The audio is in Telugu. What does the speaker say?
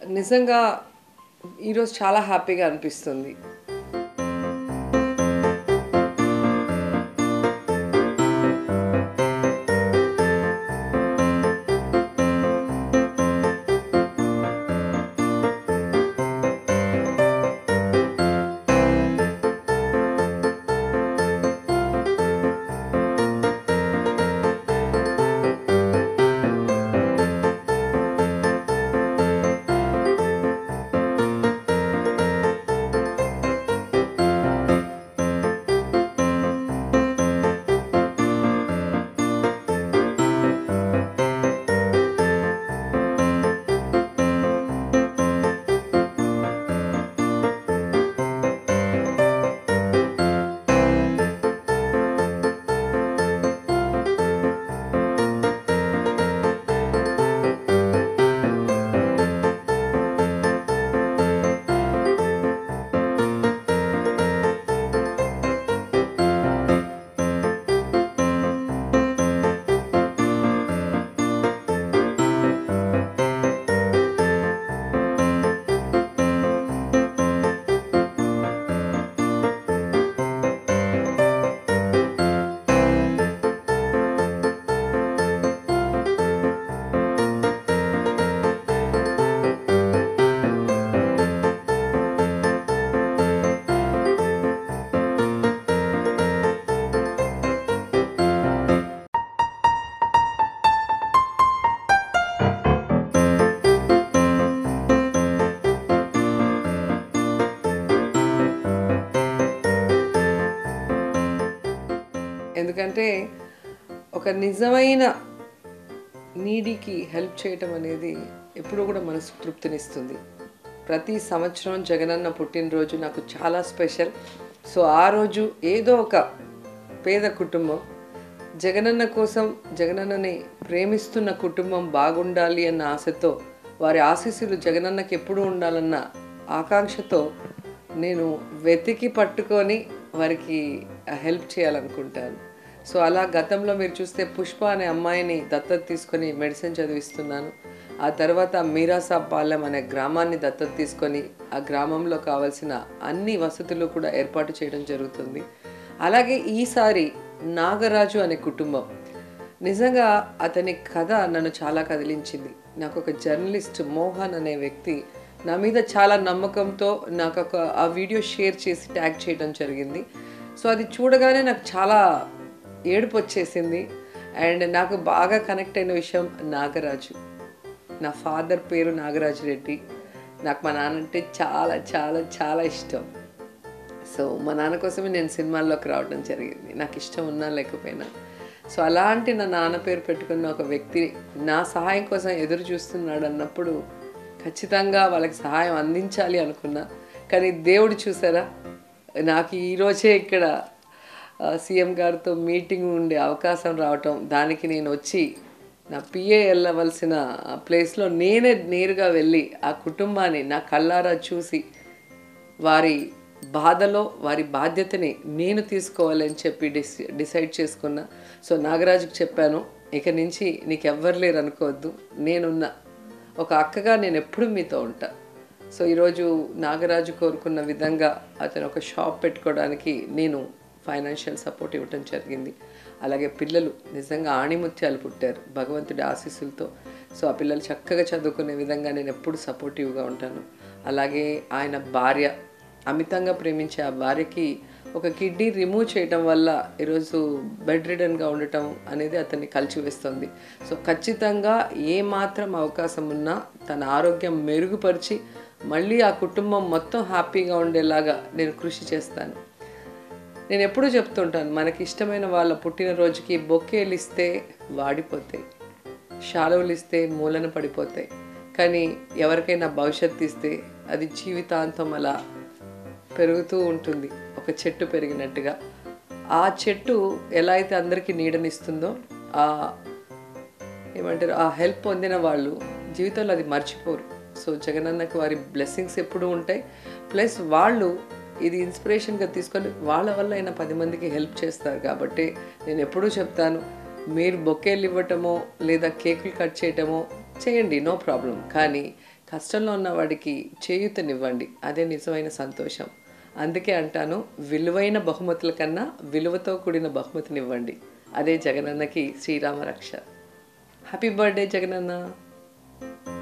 నిజంగా ఈరోజు చాలా హ్యాపీగా అనిపిస్తుంది ఎందుకంటే ఒక నిజమైన నీడీకి హెల్ప్ చేయటం అనేది ఎప్పుడూ కూడా మనసు తృప్తినిస్తుంది ప్రతి సంవత్సరం జగనన్న పుట్టినరోజు నాకు చాలా స్పెషల్ సో ఆ రోజు ఏదో ఒక పేద కుటుంబం జగనన్న కోసం జగనన్నని ప్రేమిస్తున్న కుటుంబం బాగుండాలి అన్న ఆశతో వారి ఆశీస్సులు జగనన్నకి ఎప్పుడూ ఉండాలన్న ఆకాంక్షతో నేను వెతికి పట్టుకొని వారికి హెల్ప్ చేయాలనుకుంటాను సో అలా గతంలో మీరు చూస్తే పుష్ప అనే అమ్మాయిని దత్తత తీసుకొని మెడిసిన్ చదివిస్తున్నాను ఆ తర్వాత మీరాసా పాలెం అనే గ్రామాన్ని దత్తత తీసుకొని ఆ గ్రామంలో కావాల్సిన అన్ని వసతులు కూడా ఏర్పాటు చేయడం జరుగుతుంది అలాగే ఈసారి నాగరాజు అనే కుటుంబం నిజంగా అతని కథ నన్ను చాలా కదిలించింది నాకు ఒక జర్నలిస్ట్ మోహన్ అనే వ్యక్తి నా మీద చాలా నమ్మకంతో నాకు ఒక ఆ వీడియో షేర్ చేసి ట్యాగ్ చేయడం జరిగింది సో అది చూడగానే నాకు చాలా ఏడుపు వచ్చేసింది అండ్ నాకు బాగా కనెక్ట్ అయిన విషయం నాగరాజు నా ఫాదర్ పేరు నాగరాజు రెడ్డి నాకు మా నాన్న అంటే చాలా చాలా చాలా ఇష్టం సో మా నాన్న కోసమే నేను సినిమాల్లోకి రావడం జరిగింది నాకు ఇష్టం ఉన్నా లేకపోయినా సో అలాంటి నా నాన్న పేరు పెట్టుకున్న ఒక వ్యక్తి నా సహాయం కోసం ఎదురు చూస్తున్నాడు అన్నప్పుడు ఖచ్చితంగా వాళ్ళకి సహాయం అందించాలి అనుకున్నా కానీ దేవుడు చూసారా నాకు ఈరోజే ఇక్కడ ఆ, సీఎం గారితో మీటింగ్ ఉండే అవకాశం రావటం దానికి నేను వచ్చి నా పిఏ వెళ్ళవలసిన ప్లేస్లో నేనే నేరుగా వెళ్ళి ఆ కుటుంబాన్ని నా కళ్ళారా చూసి వారి బాధలో వారి బాధ్యతని నేను తీసుకోవాలని చెప్పి డిస్ డిసైడ్ చేసుకున్నా సో నాగరాజుకి చెప్పాను ఇక నుంచి నీకు ఎవ్వరు లేరు అనుకోవద్దు నేనున్నా ఒక అక్కగా నేను ఎప్పుడు మీతో ఉంటా సో ఈరోజు నాగరాజు కోరుకున్న విధంగా అతను ఒక షాప్ పెట్టుకోవడానికి నేను ఫైనాన్షియల్ సపోర్ట్ ఇవ్వటం జరిగింది అలాగే పిల్లలు నిజంగా ఆణిముత్యాలు పుట్టారు భగవంతుడి ఆశీస్సులతో సో ఆ పిల్లలు చక్కగా చదువుకునే విధంగా నేను ఎప్పుడు సపోర్టివ్గా ఉంటాను అలాగే ఆయన భార్య అమితంగా ప్రేమించే ఆ భార్యకి ఒక కిడ్నీ రిమూవ్ చేయటం వల్ల ఈరోజు బెడ్ రిడన్గా ఉండటం అనేది అతన్ని కలిచివేస్తుంది సో ఖచ్చితంగా ఏ మాత్రం అవకాశం ఉన్నా తన ఆరోగ్యం మెరుగుపరిచి మళ్ళీ ఆ కుటుంబం మొత్తం హ్యాపీగా ఉండేలాగా నేను కృషి చేస్తాను నేను ఎప్పుడూ చెప్తుంటాను మనకి ఇష్టమైన వాళ్ళ పుట్టినరోజుకి బొకేలు ఇస్తే వాడిపోతాయి శాలువలు ఇస్తే మూలన పడిపోతాయి కానీ ఎవరికైనా భవిష్యత్తు ఇస్తే అది జీవితాంతం అలా పెరుగుతూ ఉంటుంది ఒక చెట్టు పెరిగినట్టుగా ఆ చెట్టు ఎలా అయితే అందరికీ నీడనిస్తుందో ఆ ఏమంటారు ఆ హెల్ప్ పొందిన వాళ్ళు జీవితంలో అది మర్చిపోరు సో జగనన్నకి వారి బ్లెస్సింగ్స్ ఎప్పుడూ ఉంటాయి ప్లస్ వాళ్ళు ఇది ఇన్స్పిరేషన్గా తీసుకొని వాళ్ళ వల్ల అయినా పది మందికి హెల్ప్ చేస్తారు కాబట్టి నేను ఎప్పుడూ చెప్తాను మీరు బొకేలు ఇవ్వటమో లేదా కేకులు కట్ చేయటమో చేయండి నో ప్రాబ్లం కానీ కష్టంలో ఉన్న వాడికి చేయూతనివ్వండి అదే నిజమైన సంతోషం అందుకే అంటాను విలువైన బహుమతుల కన్నా విలువతో కూడిన బహుమతినివ్వండి అదే జగనన్నకి శ్రీరామ రక్ష హ్యాపీ బర్త్డే జగనన్న